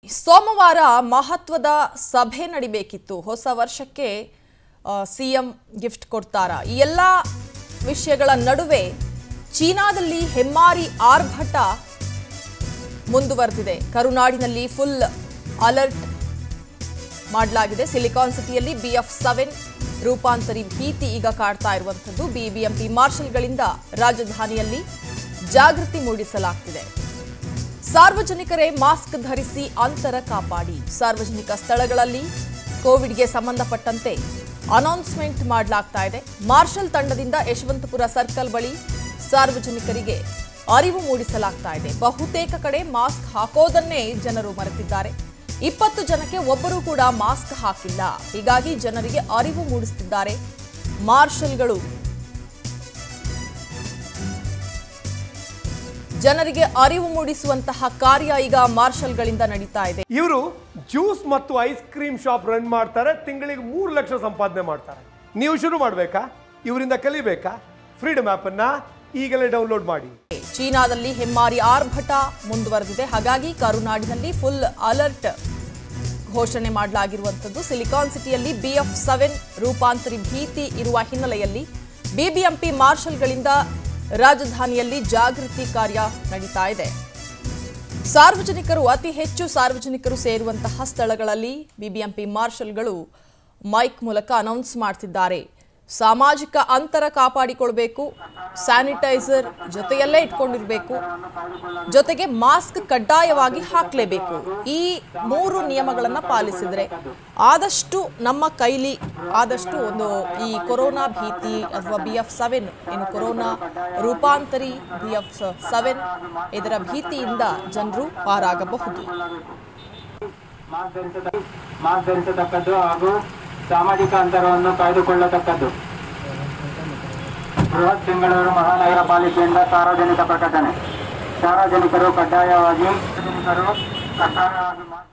ಸೋಮವಾರ ಮಹತ್ವದ ಸಭೆ ನಡಿಬೇಕಿತ್ತು ಹೊಸ ವರ್ಷಕ್ಕೆ ಸಿಎಂ ಗಿಫ್ಟ್ ಕೊಡ್ತಾರ ಈ ಎಲ್ಲ ವಿಷಯಗಳ ನಡುವೆ ಚೀನಾದಲ್ಲಿ ಹೆಮ್ಮಾರಿ ಆರ್ಭಟ ಮುಂದುವರೆದಿದೆ ಕರುನಾಡಿನಲ್ಲಿ ಫುಲ್ ಅಲರ್ಟ್ ಮಾಡಲಾಗಿದೆ ಸಿಲಿಕಾನ್ ಸಿಟಿಯಲ್ಲಿ ಬಿಎಫ್ ಸೆವೆನ್ ರೂಪಾಂತರಿ ಭೀತಿ ಈಗ ಕಾಡ್ತಾ ಇರುವಂಥದ್ದು ಬಿಬಿಎಂಪಿ ಮಾರ್ಷಲ್ಗಳಿಂದ ರಾಜಧಾನಿಯಲ್ಲಿ ಜಾಗೃತಿ ಮೂಡಿಸಲಾಗ್ತಿದೆ ಸಾರ್ವಜನಿಕರೇ ಮಾಸ್ಕ್ ಧರಿಸಿ ಅಂತರ ಕಾಪಾಡಿ ಸಾರ್ವಜನಿಕ ಸ್ಥಳಗಳಲ್ಲಿ ಕೋವಿಡ್ಗೆ ಸಂಬಂಧಪಟ್ಟಂತೆ ಅನೌನ್ಸ್ಮೆಂಟ್ ಮಾಡಲಾಗ್ತಾ ಇದೆ ಮಾರ್ಷಲ್ ತಂಡದಿಂದ ಯಶವಂತಪುರ ಸರ್ಕಲ್ ಬಳಿ ಸಾರ್ವಜನಿಕರಿಗೆ ಅರಿವು ಮೂಡಿಸಲಾಗ್ತಾ ಇದೆ ಬಹುತೇಕ ಕಡೆ ಮಾಸ್ಕ್ ಹಾಕೋದನ್ನೇ ಜನರು ಮರೆತಿದ್ದಾರೆ ಇಪ್ಪತ್ತು ಜನಕ್ಕೆ ಒಬ್ಬರೂ ಕೂಡ ಮಾಸ್ಕ್ ಹಾಕಿಲ್ಲ ಹೀಗಾಗಿ ಜನರಿಗೆ ಅರಿವು ಮೂಡಿಸುತ್ತಿದ್ದಾರೆ ಮಾರ್ಷಲ್ಗಳು ಜನರಿಗೆ ಅರಿವು ಮೂಡಿಸುವಂತಹ ಕಾರ್ಯ ಈಗ ಮಾರ್ಷಲ್ಗಳಿಂದ ನಡೀತಾ ಇದೆ ಇವರು ಜ್ಯೂಸ್ ಮತ್ತು ಐಸ್ ಕ್ರೀಮ್ ಶಾಪ್ ರನ್ ಮಾಡ್ತಾರೆ ತಿಂಗಳಿಗೆ ಮೂರು ಲಕ್ಷ ಸಂಪಾದನೆ ಮಾಡ್ತಾರೆ ನೀವು ಶುರು ಮಾಡಬೇಕಾ ಇವರಿಂದ ಕಲಿಬೇಕಾ ಫ್ರೀಡಮ್ ಅನ್ನ ಈಗಲೇ ಡೌನ್ಲೋಡ್ ಮಾಡಿ ಚೀನಾದಲ್ಲಿ ಹೆಮ್ಮಾರಿ ಆರ್ಭಟ ಮುಂದುವರೆದಿದೆ ಹಾಗಾಗಿ ಕರುನಾಡಿನಲ್ಲಿ ಫುಲ್ ಅಲರ್ಟ್ ಘೋಷಣೆ ಮಾಡಲಾಗಿರುವಂಥದ್ದು ಸಿಲಿಕಾನ್ ಸಿಟಿಯಲ್ಲಿ ಬಿಎಫ್ ಸೆವೆನ್ ರೂಪಾಂತರಿ ಭೀತಿ ಇರುವ ಹಿನ್ನೆಲೆಯಲ್ಲಿ ಬಿಬಿಎಂಪಿ ಮಾರ್ಷಲ್ಗಳಿಂದ ರಾಜಧಾನಿಯಲ್ಲಿ ಜಾಗೃತಿ ಕಾರ್ಯ ನಡೀತಾ ಇದೆ ಸಾರ್ವಜನಿಕರು ಅತಿ ಹೆಚ್ಚು ಸಾರ್ವಜನಿಕರು ಸೇರುವಂತಹ ಸ್ಥಳಗಳಲ್ಲಿ ಬಿಬಿಎಂಪಿ ಮಾರ್ಷಲ್ಗಳು ಮೈಕ್ ಮೂಲಕ ಅನೌನ್ಸ್ ಮಾಡ್ತಿದ್ದಾರೆ ಸಾಮಾಜಿಕ ಅಂತರ ಕಾಪಾಡಿಕೊಳ್ಬೇಕು ಸ್ಯಾನಿಟೈಸರ್ ಜೊತೆಯಲ್ಲೇ ಇಟ್ಕೊಂಡಿರಬೇಕು ಜೊತೆಗೆ ಮಾಸ್ಕ್ ಕಡ್ಡಾಯವಾಗಿ ಹಾಕಲೇಬೇಕು ಈ ಮೂರು ನಿಯಮಗಳನ್ನು ಪಾಲಿಸಿದರೆ ಆದಷ್ಟು ನಮ್ಮ ಕೈಲಿ ಆದಷ್ಟು ಒಂದು ಈ ಕೊರೋನಾ ಭೀತಿ ಅಥವಾ ಬಿ ಎಫ್ ಸೆವೆನ್ ಏನು ಕೊರೋನಾ ರೂಪಾಂತರಿ ಬಿ ಎಫ್ ಸೆವೆನ್ ಇದರ ಭೀತಿಯಿಂದ ಜನರು ಪಾರಾಗಬಹುದು ಮಾಸ್ಕ್ ಧರಿಸತ ಮಾಸ್ಕ್ ಧರಿಸತಕ್ಕದ್ದು ಹಾಗೂ ಸಾಮಾಜಿಕ ಅಂತರವನ್ನು ಕಾಯ್ದುಕೊಳ್ಳತಕ್ಕದ್ದು ಬೃಹತ್ ಬೆಂಗಳೂರು ಮಹಾನಗರ ಪಾಲಿಕೆಯಿಂದ ಸಾರ್ವಜನಿಕ ಪ್ರಕಟಣೆ ಸಾರ್ವಜನಿಕರು ಕಡ್ಡಾಯವಾಗಿ ಸಾರ್ವಜನಿಕರು ಕಡ್ಡಾಯವಾಗಿ ಮಾಸ್ಕ್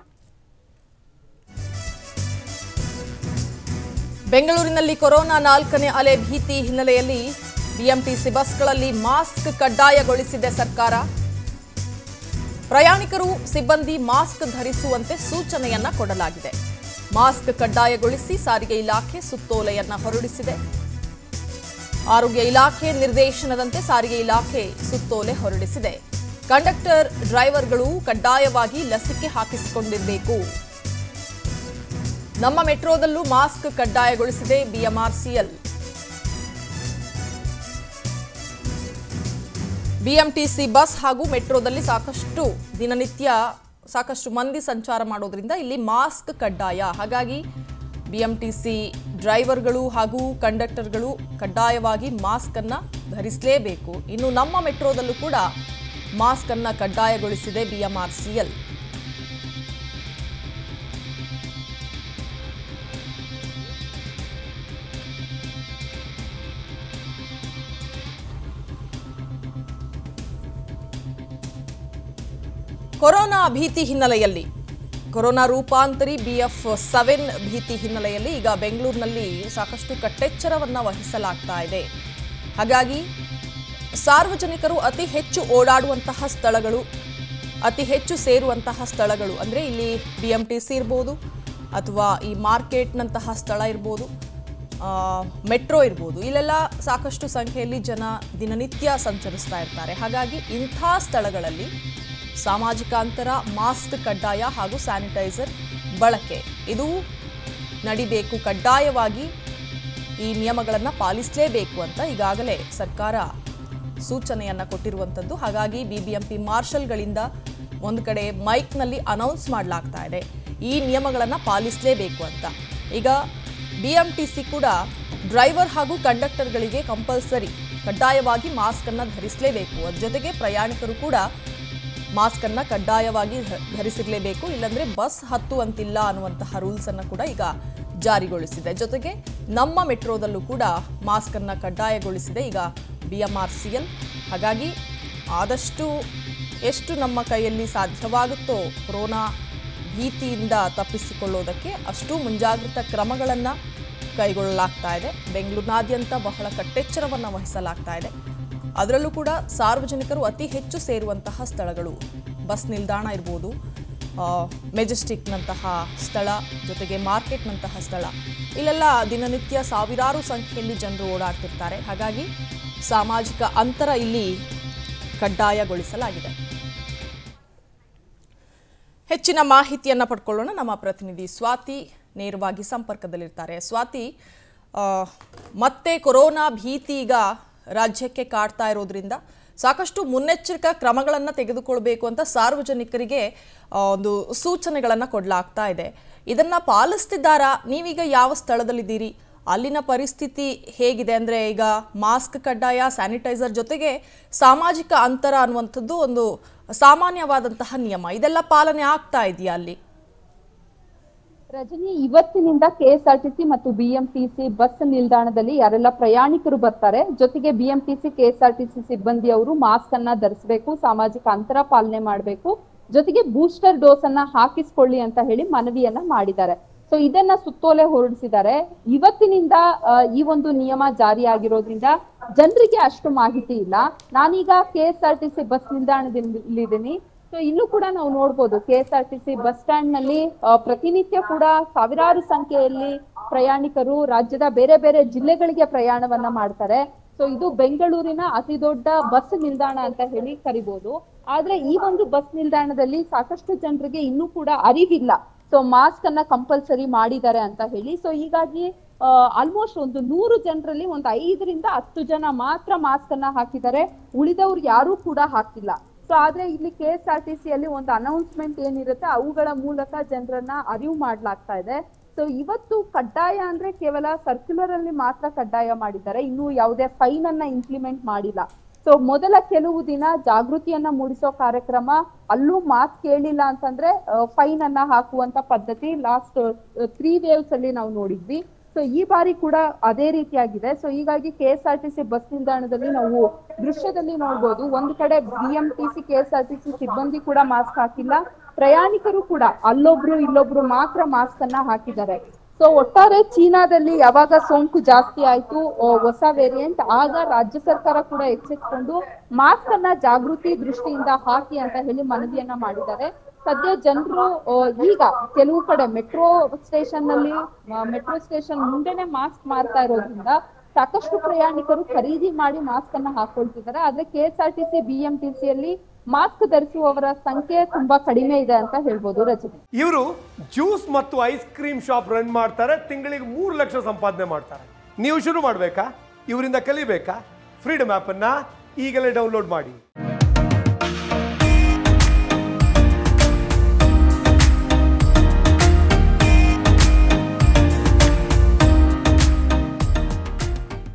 ಬೆಂಗಳೂರಿನಲ್ಲಿ ಕೊರೋನಾ ನಾಲ್ಕನೇ ಅಲೆ ಭೀತಿ ಹಿನ್ನೆಲೆಯಲ್ಲಿ ಬಿಎಂಟಿಸಿ ಬಸ್ಗಳಲ್ಲಿ ಮಾಸ್ಕ್ ಕಡ್ಡಾಯಗೊಳಿಸಿದೆ ಸರ್ಕಾರ ಪ್ರಯಾಣಿಕರು ಸಿಬ್ಬಂದಿ ಮಾಸ್ಕ್ ಧರಿಸುವಂತೆ ಸೂಚನೆಯನ್ನ ಕೊಡಲಾಗಿದೆ ಮಾಸ್ಕ್ ಕಡ್ಡಾಯಗೊಳಿಸಿ ಸಾರಿಗೆ ಇಲಾಖೆ ಸುತ್ತೋಲೆಯನ್ನ ಹೊರಡಿಸಿದೆ ಆರೋಗ್ಯ ಇಲಾಖೆ ನಿರ್ದೇಶನದಂತೆ ಸಾರಿಗೆ ಇಲಾಖೆ ಸುತ್ತೋಲೆ ಹೊರಡಿಸಿದೆ ಕಂಡಕ್ಟರ್ ಡ್ರೈವರ್ಗಳು ಕಡ್ಡಾಯವಾಗಿ ಲಸಿಕೆ ಹಾಕಿಸಿಕೊಂಡಿರಬೇಕು ನಮ್ಮ ಮೆಟ್ರೋದಲ್ಲೂ ಮಾಸ್ಕ್ ಕಡ್ಡಾಯಗೊಳಿಸಿದೆ ಬಿಎಂಆರ್ಸಿಎಲ್ ಬಿಎಂಟಿಸಿ ಬಸ್ ಹಾಗೂ ಮೆಟ್ರೋದಲ್ಲಿ ಸಾಕಷ್ಟು ದಿನನಿತ್ಯ ಸಾಕಷ್ಟು ಮಂದಿ ಸಂಚಾರ ಮಾಡೋದ್ರಿಂದ ಇಲ್ಲಿ ಮಾಸ್ಕ್ ಕಡ್ಡಾಯ ಹಾಗಾಗಿ ಬಿಎಂಟಿಸಿ ಡ್ರೈವರ್ಗಳು ಹಾಗೂ ಕಂಡಕ್ಟರ್ಗಳು ಕಡ್ಡಾಯವಾಗಿ ಮಾಸ್ಕ್ ಅನ್ನ ಧರಿಸಲೇಬೇಕು ಇನ್ನು ನಮ್ಮ ಮೆಟ್ರೋದಲ್ಲೂ ಕೂಡ ಮಾಸ್ಕ್ ಅನ್ನ ಕಡ್ಡಾಯಗೊಳಿಸಿದೆ ಬಿಎಂಆರ್ಸಿಎಲ್ ಕೊರೋನಾ ಭೀತಿ ಹಿನ್ನೆಲೆಯಲ್ಲಿ ಕೊರೋನಾ ರೂಪಾಂತರಿ ಬಿಎಫ್ ಸೆವೆನ್ ಭೀತಿ ಹಿನ್ನೆಲೆಯಲ್ಲಿ ಈಗ ಬೆಂಗಳೂರಿನಲ್ಲಿ ಸಾಕಷ್ಟು ಕಟ್ಟೆಚ್ಚರವನ್ನು ವಹಿಸಲಾಗ್ತಾ ಇದೆ ಹಾಗಾಗಿ ಸಾರ್ವಜನಿಕರು ಅತಿ ಹೆಚ್ಚು ಓಡಾಡುವಂತಹ ಸ್ಥಳಗಳು ಅತಿ ಹೆಚ್ಚು ಸೇರುವಂತಹ ಸ್ಥಳಗಳು ಅಂದರೆ ಇಲ್ಲಿ ಬಿ ಎಮ್ ಟಿ ಸಿ ಇರ್ಬೋದು ಅಥವಾ ಈ ಮಾರ್ಕೆಟ್ನಂತಹ ಸ್ಥಳ ಇರ್ಬೋದು ಆ, ಮೆಟ್ರೋ ಇರ್ಬೋದು ಇಲ್ಲೆಲ್ಲ ಸಾಕಷ್ಟು ಸಂಖ್ಯೆಯಲ್ಲಿ ಜನ ದಿನನಿತ್ಯ ಸಂಚರಿಸ್ತಾ ಇರ್ತಾರೆ ಹಾಗಾಗಿ ಇಂಥ ಸ್ಥಳಗಳಲ್ಲಿ ಸಾಮಾಜಿಕ ಅಂತರ ಮಾಸ್ಕ್ ಕಡ್ಡಾಯ ಹಾಗೂ ಸ್ಯಾನಿಟೈಸರ್ ಬಳಕೆ ಇದು ನಡಿಬೇಕು ಕಡ್ಡಾಯವಾಗಿ ಈ ನಿಯಮಗಳನ್ನು ಪಾಲಿಸಲೇಬೇಕು ಅಂತ ಈಗಾಗಲೇ ಸರ್ಕಾರ ಸೂಚನೆಯನ್ನು ಕೊಟ್ಟಿರುವಂಥದ್ದು ಹಾಗಾಗಿ ಬಿಬಿಎಂಪಿ ಮಾರ್ಷಲ್ಗಳಿಂದ ಒಂದು ಕಡೆ ಮೈಕ್ನಲ್ಲಿ ಅನೌನ್ಸ್ ಮಾಡಲಾಗ್ತಾ ಇದೆ ಈ ನಿಯಮಗಳನ್ನು ಪಾಲಿಸಲೇಬೇಕು ಅಂತ ಈಗ ಬಿ ಎಂ ಟಿ ಸಿ ಕೂಡ ಡ್ರೈವರ್ ಹಾಗೂ ಕಂಡಕ್ಟರ್ಗಳಿಗೆ ಕಂಪಲ್ಸರಿ ಕಡ್ಡಾಯವಾಗಿ ಮಾಸ್ಕನ್ನು ಧರಿಸಲೇಬೇಕು ಅದ್ರ ಜೊತೆಗೆ ಪ್ರಯಾಣಿಕರು ಕೂಡ ಮಾಸ್ಕನ್ನು ಕಡ್ಡಾಯವಾಗಿ ಧ- ಧರಿಸಿರಲೇಬೇಕು ಇಲ್ಲಾಂದರೆ ಬಸ್ ಹತ್ತುವಂತಿಲ್ಲ ಅನ್ನುವಂತಹ ರೂಲ್ಸನ್ನು ಕೂಡ ಈಗ ಜಾರಿಗೊಳಿಸಿದೆ ಜೊತೆಗೆ ನಮ್ಮ ಮೆಟ್ರೋದಲ್ಲೂ ಕೂಡ ಮಾಸ್ಕನ್ನು ಕಡ್ಡಾಯಗೊಳಿಸಿದೆ ಈಗ B M R C L ಹಾಗಾಗಿ ಆದಷ್ಟು ಎಷ್ಟು ನಮ್ಮ ಕೈಯಲ್ಲಿ ಸಾಧ್ಯವಾಗುತ್ತೋ ಕೊರೋನಾ ಭೀತಿಯಿಂದ ತಪ್ಪಿಸಿಕೊಳ್ಳೋದಕ್ಕೆ ಅಷ್ಟು ಮುಂಜಾಗ್ರತಾ ಕ್ರಮಗಳನ್ನು ಕೈಗೊಳ್ಳಲಾಗ್ತಾ ಇದೆ ಬೆಂಗಳೂರಿನಾದ್ಯಂತ ಬಹಳ ಕಟ್ಟೆಚ್ಚರವನ್ನು ವಹಿಸಲಾಗ್ತಾ ಇದೆ ಅದರಲ್ಲೂ ಕೂಡ ಸಾರ್ವಜನಿಕರು ಅತಿ ಹೆಚ್ಚು ಸೇರುವಂತಹ ಸ್ಥಳಗಳು ಬಸ್ ನಿಲ್ದಾಣ ಇರ್ಬೋದು ಆ, ಮೆಜೆಸ್ಟಿಕ್ನಂತಹ ಸ್ಥಳ ಜೊತೆಗೆ ಮಾರ್ಕೆಟ್ನಂತಹ ಸ್ಥಳ ಇಲ್ಲೆಲ್ಲ ದಿನನಿತ್ಯ ಸಾವಿರಾರು ಸಂಖ್ಯೆಯಲ್ಲಿ ಜನರು ಓಡಾಡ್ತಿರ್ತಾರೆ ಹಾಗಾಗಿ ಸಾಮಾಜಿಕ ಅಂತರ ಇಲ್ಲಿ ಕಡ್ಡಾಯಗೊಳಿಸಲಾಗಿದೆ ಹೆಚ್ಚಿನ ಮಾಹಿತಿಯನ್ನು ಪಡ್ಕೊಳ್ಳೋಣ ನಮ್ಮ ಪ್ರತಿನಿಧಿ ಸ್ವಾತಿ ನೇರವಾಗಿ ಸಂಪರ್ಕದಲ್ಲಿರ್ತಾರೆ ಸ್ವಾತಿ ಆ, ಮತ್ತೆ ಕೊರೋನಾ ಭೀತಿ ಈಗ ರಾಜ್ಯಕ್ಕೆ ಕಾಡ್ತಾ ಇರೋದ್ರಿಂದ ಸಾಕಷ್ಟು ಮುನ್ನೆಚ್ಚರಿಕಾ ಕ್ರಮಗಳನ್ನು ತೆಗೆದುಕೊಳ್ಬೇಕು ಅಂತ ಸಾರ್ವಜನಿಕರಿಗೆ ಆ, ಒಂದು ಸೂಚನೆಗಳನ್ನು ಕೊಡಲಾಗ್ತಾ ಇದೆ ಇದನ್ನ ಪಾಲಿಸ್ತಿದ್ದಾರಾ ನೀವೀಗ ಯಾವ ಸ್ಥಳದಲ್ಲಿದ್ದೀರಿ ಅಲ್ಲಿನ ಪರಿಸ್ಥಿತಿ ಹೇಗಿದೆ ಅಂದರೆ ಈಗ ಮಾಸ್ಕ್ ಕಡ್ಡಾಯ ಸ್ಯಾನಿಟೈಸರ್ ಜೊತೆಗೆ ಸಾಮಾಜಿಕ ಅಂತರ ಅನ್ನುವಂಥದ್ದು ಒಂದು ಸಾಮಾನ್ಯವಾದಂತಹ ನಿಯಮ ಇದೆಲ್ಲ ಪಾಲನೆ ಆಗ್ತಾ ಇದೆಯಾ ಅಲ್ಲಿ ರಜನಿ ಇವತ್ತಿನಿಂದ ಕೆಎಸ್ಆರ್ಟಿಸಿ ಮತ್ತು ಬಿಎಂಟಿಸಿ ಬಸ್ ನಿಲ್ದಾಣದಲ್ಲಿ ಯಾರೆಲ್ಲ ಪ್ರಯಾಣಿಕರು ಬರ್ತಾರೆ ಜೊತೆಗೆ ಬಿಎಂಟಿಸಿ ಕೆಎಸ್ಆರ್ಟಿಸಿ ಸಿಬ್ಬಂದಿ ಅವರು ಮಾಸ್ಕ್ ಅನ್ನ ಧರಿಸಬೇಕು ಸಾಮಾಜಿಕ ಅಂತರ ಪಾಲನೆ ಮಾಡಬೇಕು ಜೊತೆಗೆ ಬೂಸ್ಟರ್ ಡೋಸ್ ಅನ್ನ ಹಾಕಿಸ್ಕೊಳ್ಳಿ ಅಂತ ಹೇಳಿ ಮನವಿಯನ್ನ ಮಾಡಿದ್ದಾರೆ ಸೊ ಇದನ್ನ ಸುತ್ತೋಲೆ ಹೊರಡಿಸಿದ್ದಾರೆ ಇವತ್ತಿನಿಂದ ಆ, ಈ ಒಂದು ನಿಯಮ ಜಾರಿಯಾಗಿರೋದ್ರಿಂದ ಜನರಿಗೆ ಅಷ್ಟು ಮಾಹಿತಿ ಇಲ್ಲ ನಾನೀಗ ಕೆಎಸ್ಆರ್ಟಿಸಿ ಬಸ್ ನಿಲ್ದಾಣದಲ್ಲಿದ್ದೀನಿ ಸೊ ಇಲ್ಲೂ ಕೂಡ ನಾವು ನೋಡ್ಬೋದು K S R T C bus stand ನಲ್ಲಿ ಆ, ಪ್ರತಿನಿತ್ಯ ಕೂಡ ಸಾವಿರಾರು ಸಂಖ್ಯೆಯಲ್ಲಿ ಪ್ರಯಾಣಿಕರು ರಾಜ್ಯದ ಬೇರೆ ಬೇರೆ ಜಿಲ್ಲೆಗಳಿಗೆ ಪ್ರಯಾಣವನ್ನ ಮಾಡ್ತಾರೆ ಸೊ ಇದು ಬೆಂಗಳೂರಿನ ಅತಿ ದೊಡ್ಡ ಬಸ್ ನಿಲ್ದಾಣ ಅಂತ ಹೇಳಿ ಕರಿಬಹುದು ಆದ್ರೆ ಈ ಒಂದು ಬಸ್ ನಿಲ್ದಾಣದಲ್ಲಿ ಸಾಕಷ್ಟು ಜನರಿಗೆ ಇನ್ನೂ ಕೂಡ ಅರಿವಿಲ್ಲ ಸೊ ಮಾಸ್ಕ್ ಅನ್ನ ಕಂಪಲ್ಸರಿ ಮಾಡಿದ್ದಾರೆ ಅಂತ ಹೇಳಿ ಸೊ ಹೀಗಾಗಿ ಆಲ್ಮೋಸ್ಟ್ ಒಂದು ನೂರು ಜನರಲ್ಲಿ ಒಂದು ಐದರಿಂದ ಹತ್ತು ಜನ ಮಾತ್ರ ಮಾಸ್ಕ್ ಅನ್ನ ಹಾಕಿದ್ದಾರೆ ಉಳಿದವ್ರು ಯಾರೂ ಕೂಡ ಹಾಕಿಲ್ಲ ಸೊ ಆದ್ರೆ ಇಲ್ಲಿ K S R T C ಅಲ್ಲಿ ಒಂದು ಅನೌನ್ಸ್ಮೆಂಟ್ ಏನಿರುತ್ತೆ ಅವುಗಳ ಮೂಲಕ ಜನರನ್ನ ಅರಿವು ಮಾಡ್ಲಾಗ್ತಾ ಇದೆ ಸೊ ಇವತ್ತು ಕಡ್ಡಾಯ ಅಂದ್ರೆ ಕೇವಲ ಸರ್ಕ್ಯುಲರ್ ಅಲ್ಲಿ ಮಾತ್ರ ಕಡ್ಡಾಯ ಮಾಡಿದ್ದಾರೆ ಇನ್ನು ಯಾವುದೇ ಫೈನ್ ಅನ್ನ ಇಂಪ್ಲಿಮೆಂಟ್ ಮಾಡಿಲ್ಲ ಸೊ ಮೊದಲ ಕೆಲವು ದಿನ ಜಾಗೃತಿಯನ್ನ ಮೂಡಿಸೋ ಕಾರ್ಯಕ್ರಮ ಅಲ್ಲೂ ಮಾತ್ ಕೇಳಿಲ್ಲ ಅಂತಂದ್ರೆ ಫೈನ್ ಅನ್ನ ಹಾಕುವಂತ ಪದ್ಧತಿ ಲಾಸ್ಟ್ ತ್ರೀ ವೇವ್ಸ್ ಅಲ್ಲಿ ನಾವು ನೋಡಿದ್ವಿ ಸೊ ಈ ಬಾರಿ ಕೂಡ ಅದೇ ರೀತಿಯಾಗಿದೆ ಸೊ ಹೀಗಾಗಿ K S R T C bus ನಿಲ್ದಾಣದಲ್ಲಿ ನಾವು ದೃಶ್ಯದಲ್ಲಿ ನೋಡ್ಬೋದು ಒಂದು ಕಡೆ BMTC K S R T C ಸಿಬ್ಬಂದಿ ಕೂಡ ಮಾಸ್ಕ್ ಹಾಕಿಲ್ಲ ಪ್ರಯಾಣಿಕರು ಕೂಡ ಅಲ್ಲೊಬ್ರು ಇಲ್ಲೊಬ್ರು ಮಾತ್ರ ಮಾಸ್ಕ್ ಅನ್ನ ಹಾಕಿದ್ದಾರೆ ಸೊ ಒಟ್ಟಾರೆ ಚೀನಾದಲ್ಲಿ ಯಾವಾಗ ಸೋಂಕು ಜಾಸ್ತಿ ಆಯ್ತು ಆ, ಹೊಸ ವೇರಿಯಂಟ್ ಆಗ ರಾಜ್ಯ ಸರ್ಕಾರ ಕೂಡ ಎಚ್ಚೆತ್ಕೊಂಡು ಮಾಸ್ಕ್ ಅನ್ನ ಜಾಗೃತಿ ದೃಷ್ಟಿಯಿಂದ ಹಾಕಿ ಅಂತ ಹೇಳಿ ಮನವಿಯನ್ನ ಮಾಡಿದ್ದಾರೆ ಸದ್ಯ ಜನರು ಈಗ ಕೆಲವು ಕಡೆ ಮೆಟ್ರೋ ಸ್ಟೇಷನ್ ನಲ್ಲಿ ಮೆಟ್ರೋ ಸ್ಟೇಷನ್ ಮುಂದೆನೆ ಮಾಸ್ಕ್ ಮಾರ್ತಾ ಇರೋದ್ರಿಂದ ಸಾಕಷ್ಟು ಪ್ರಯಾಣಿಕರು ಖರೀದಿ ಮಾಡಿ ಮಾಸ್ಕ್ ಅನ್ನ ಹಾಕೊಳ್ತಿದ್ದಾರೆ ಆದ್ರೆ K S R T C BMTC ಅಲ್ಲಿ ಮಾಸ್ಕ್ ಧರಿಸುವವರ ಸಂಖ್ಯೆ ತುಂಬಾ ಕಡಿಮೆ ಇದೆ ಅಂತ ಹೇಳ್ಬೋದು ರಜನಿ ಇವರು ಜ್ಯೂಸ್ ಮತ್ತು ಐಸ್ ಕ್ರೀಮ್ ಶಾಪ್ ರನ್ ಮಾಡ್ತಾರೆ ತಿಂಗಳಿಗೆ ಮೂರು ಲಕ್ಷ ಸಂಪಾದನೆ ಮಾಡ್ತಾರೆ ನೀವು ಶುರು ಮಾಡಬೇಕಾ ಇವರಿಂದ ಕಲಿಬೇಕಾ ಫ್ರೀಡಮ್ ಆ್ಯಪನ್ನು ಈಗಲೇ ಡೌನ್ಲೋಡ್ ಮಾಡಿ